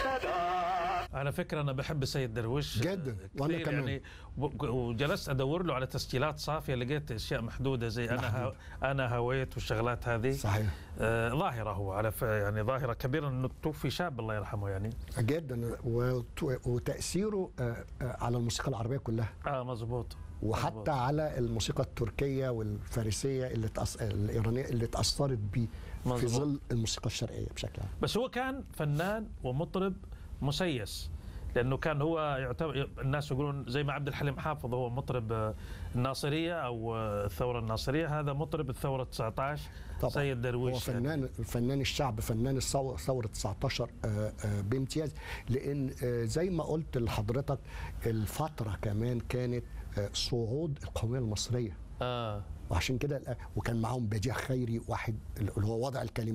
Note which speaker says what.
Speaker 1: على فكرة أنا بحب سيد درويش
Speaker 2: جداً، وأنا
Speaker 1: كثير
Speaker 2: كمان.
Speaker 1: يعني و- وجلست أدور له على تسجيلات صافية لقيت أشياء محدودة زي أنا ها أنا هويت والشغلات هذه
Speaker 2: صحيح
Speaker 1: آه ظاهرة هو على ف... يعني ظاهرة كبيرة إنه توفي شاب الله يرحمه يعني
Speaker 2: جدا وت- وتاثيره آه، آه، على الموسيقى العربيه كلها
Speaker 1: آه مزبوط
Speaker 2: وحتى
Speaker 1: مزبوط.
Speaker 2: على الموسيقى التركيه والفارسيه اللي تأس... الايرانيه اللي تاثرت بيه في
Speaker 1: مظبوط.
Speaker 2: ظل الموسيقى الشرقيه بشكل عام
Speaker 1: بس هو كان فنان ومطرب مسيس لانه كان هو يعتبر الناس يقولون زي ما عبد الحليم حافظ هو مطرب آه، الناصريه او آه، الثوره الناصريه هذا مطرب الثوره 19
Speaker 2: طبعا
Speaker 1: سيد درويش
Speaker 2: هو فنان فنان الشعب فنان الثوره ثوره 19 آه، آه، بامتياز لان آه، زي ما قلت لحضرتك الفتره كمان كانت آه، صعود القوميه المصريه
Speaker 1: اه
Speaker 2: وعشان كده وكان معاهم بديع خيري واحد اللي هو وضع الكلمات